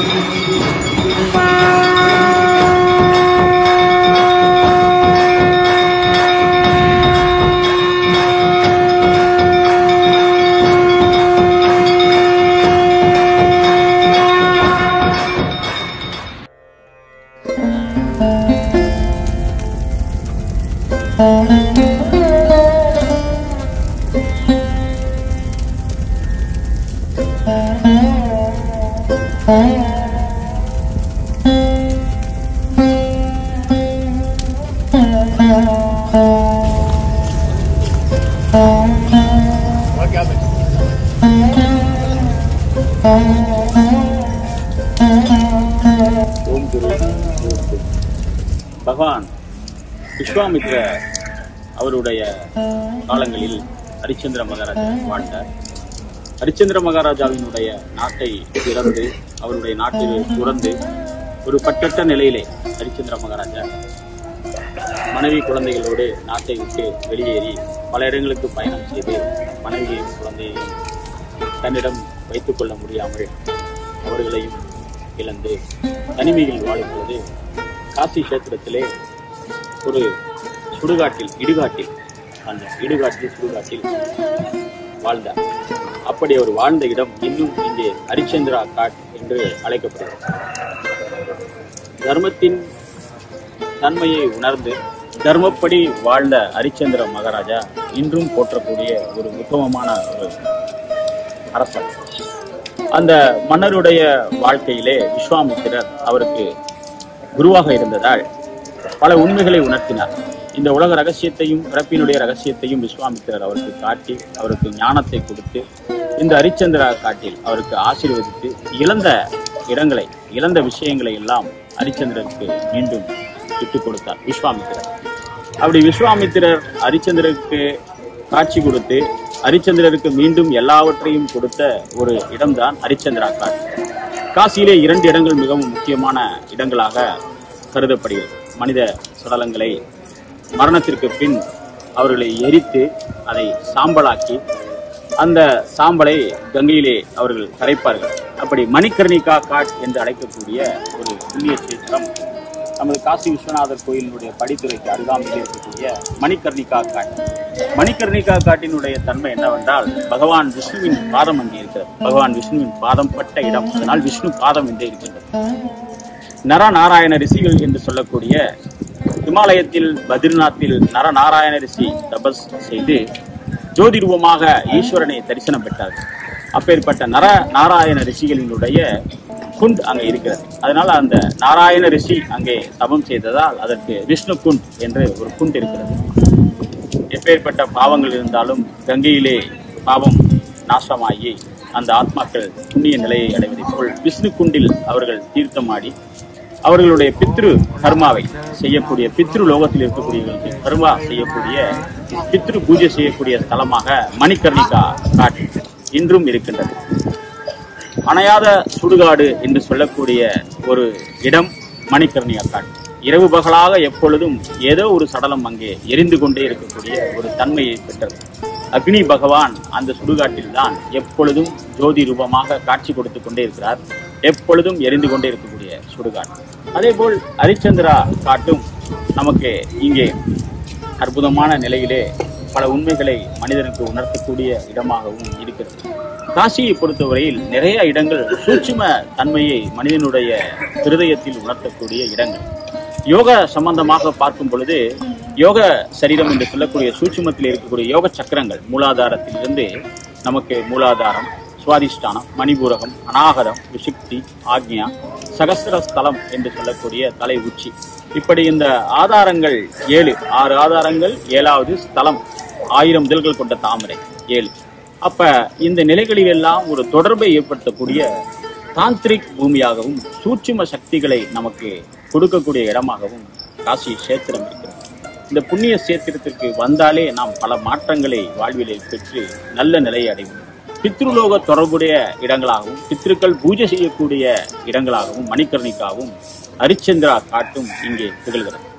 ஓம் குரு ஓம் பகவான் விஸ்வாமித்ர அவருடைய காலங்களில் ஹரிச்சந்திர மகாராஜா வாழ்ந்தார் ஹரிச்சந்திர மகாராஜாவினுடைய நாட்டை திறந்து அவருடைய நாட்டில் துறந்து ஒரு பட்டற்ற நிலையிலே ஹரிச்சந்திர மகாராஜா மனைவி குழந்தைகளோடு நாட்டை விட்டு வெளியேறி பல இடங்களுக்கு பயணம் செய்து மனைவியையும் குழந்தையையும் தன்னிடம் வைத்துக் கொள்ள முடியாமல் அவர்களையும் இழந்து தனிமையில் வாழும் பொழுது காசி கஷேத்திரத்திலே ஒரு சுடுகாட்டில் இடுகாட்டில் அந்த இடுகாட்டில் சுடுகாட்டில் வாழ்ந்தார் அப்படி அவர் வாழ்ந்த இடம் இன்னும் இங்கே ஹரிச்சந்திரா காட் என்று அழைக்கப்படுகிறது தர்மத்தின் தன்மையை உணர்ந்து தர்மப்படி வாழ்ந்த ஹரிச்சந்திர மகாராஜா இன்றும் போற்றக்கூடிய ஒரு உத்தமமான ஒரு அரசர் அந்த மன்னருடைய வாழ்க்கையிலே விஸ்வாமித்திரர் அவருக்கு குருவாக இருந்ததால் பல உண்மைகளை உணர்த்தினார் இந்த உலக ரகசியத்தையும் பிறப்பினுடைய ரகசியத்தையும் விஸ்வாமித்திரர் அவருக்கு காட்டி அவருக்கு ஞானத்தை கொடுத்து இந்த ஹரிச்சந்திரா காட்டில் அவருக்கு ஆசீர்வதித்து இழந்த இடங்களை இழந்த விஷயங்களை எல்லாம் ஹரிச்சந்திரருக்கு மீண்டும் விட்டுக் கொடுத்தார் விஸ்வாமித்திரர் அப்படி விஸ்வாமித்திரர் ஹரிச்சந்திரருக்கு காட்சி கொடுத்து ஹரிச்சந்திரருக்கு மீண்டும் எல்லாவற்றையும் கொடுத்த ஒரு இடம்தான் ஹரிச்சந்திரா காட் காசியிலே இரண்டு இடங்கள் மிகவும் முக்கியமான இடங்களாக கருதப்படுகிறது மனித சடலங்களை மரணத்திற்கு பின் அவர்களை எரித்து அதை சாம்பலாக்கி அந்த சாம்பலை கங்கையிலே அவர்கள் கரைப்பார்கள் அப்படி மணிக்கர்ணிகா காட் என்று அழைக்கக்கூடிய ஒரு புண்ணிய சேத்திரம் நமது காசி விஸ்வநாதர் கோயிலினுடைய படித்துறைக்கு அருகாமையில் இருக்கக்கூடிய மணிக்கர்ணிகா காட் மணிக்கர்ணிகா காட்டினுடைய தன்மை என்னவென்றால் பகவான் விஷ்ணுவின் பாதம் அங்கே இருக்கிறது பகவான் விஷ்ணுவின் பாதம் பட்ட இடம் அதனால் விஷ்ணு பாதம் என்றே இருக்கின்றது நரநாராயண ரிஷிகள் என்று சொல்லக்கூடிய இமாலயத்தில் பத்ரிநாத்தில் நரநாராயண ரிஷி தபஸ் செய்து ஜோதி ரூபமாக ஈஸ்வரனை தரிசனம் பெற்றார்கள் அப்பேற்பட்ட நர நாராயண ரிஷிகளினுடைய குண்ட் அங்கே இருக்கிறது அதனால அந்த நாராயண ரிஷி அங்கே தபம் செய்ததால் அதற்கு விஷ்ணு குண்ட் என்று ஒரு குண்ட் இருக்கிறது எப்பேற்பட்ட பாவங்கள் இருந்தாலும் கங்கையிலே பாவம் நாசமாகி அந்த ஆத்மாக்கள் புண்ணிய நிலையை அடைவதைப் போல் விஷ்ணு குண்டில் அவர்கள் தீர்த்தமாடி அவர்களுடைய பித்ரு கர்மாவை செய்யக்கூடிய பித்ரு லோகத்தில் இருக்கக்கூடியவர்களுக்கு கர்மா செய்யக்கூடிய பித்ரு பூஜை செய்யக்கூடிய ஸ்தலமாக மணிகர்ணிகா காட் இன்றும் இருக்கின்றது அணையாத சுடுகாடு என்று சொல்லக்கூடிய ஒரு இடம் மணிகர்ணிகா காட் இரவு பகலாக எப்பொழுதும் ஏதோ ஒரு சடலம் அங்கே எரிந்து கொண்டே இருக்கக்கூடிய ஒரு தன்மையை பெற்றது அக்னி பகவான் அந்த சுடுகாட்டில் தான் எப்பொழுதும் ஜோதி ரூபமாக காட்சி கொடுத்து கொண்டே இருக்கிறார் எப்பொழுதும் எரிந்து கொண்டே இருக்கக்கூடிய சுடுகாடு அதே போல் ஹரிச்சந்திரா காட்டும் நமக்கு இங்கே அற்புதமான நிலையிலே பல உண்மைகளை மனிதனுக்கு உணர்த்தக்கூடிய இடமாகவும் இருக்கிறது காசியை பொறுத்தவரையில் நிறைய இடங்கள் சூட்சும தன்மையை மனிதனுடைய இருதயத்தில் உணர்த்தக்கூடிய இடங்கள் யோக சம்பந்தமாக பார்க்கும் பொழுது யோக சரீரம் என்று சொல்லக்கூடிய சூட்சுமத்தில் இருக்கக்கூடிய யோக சக்கரங்கள் மூலாதாரத்திலிருந்து நமக்கு மூலாதாரம் சுவாதிஷ்டானம் மணிபூரகம் அநாகரம் விசுக்தி ஆக்ஞா சகசிரஸ்தலம் என்று சொல்லக்கூடிய தலை உச்சி இப்படி இந்த ஆதாரங்கள் ஏழு ஆறு ஆதாரங்கள் ஏழாவது ஸ்தலம் ஆயிரம் இதழ்கள் கொண்ட தாமரை ஏழு அப்ப இந்த நிலைகளில் எல்லாம் ஒரு தொடர்பை ஏற்படுத்தக்கூடிய தாந்திரிக் பூமியாகவும் சூட்சும சக்திகளை நமக்கு கொடுக்கக்கூடிய இடமாகவும் காசி கஷேத்திரம் இருக்கிறது இந்த புண்ணிய சேத்திரத்திற்கு வந்தாலே நாம் பல மாற்றங்களை வாழ்விலே பெற்று நல்ல நிலையை அடைவோம் பித்ருலோக தொடர்புடைய இடங்களாகவும் பித்ருக்கள் பூஜை செய்யக்கூடிய இடங்களாகவும் மணிக்கர்ணிக்காகவும் ஹரிச்சந்திரா காட்டும் இங்கே திகழ்கிறது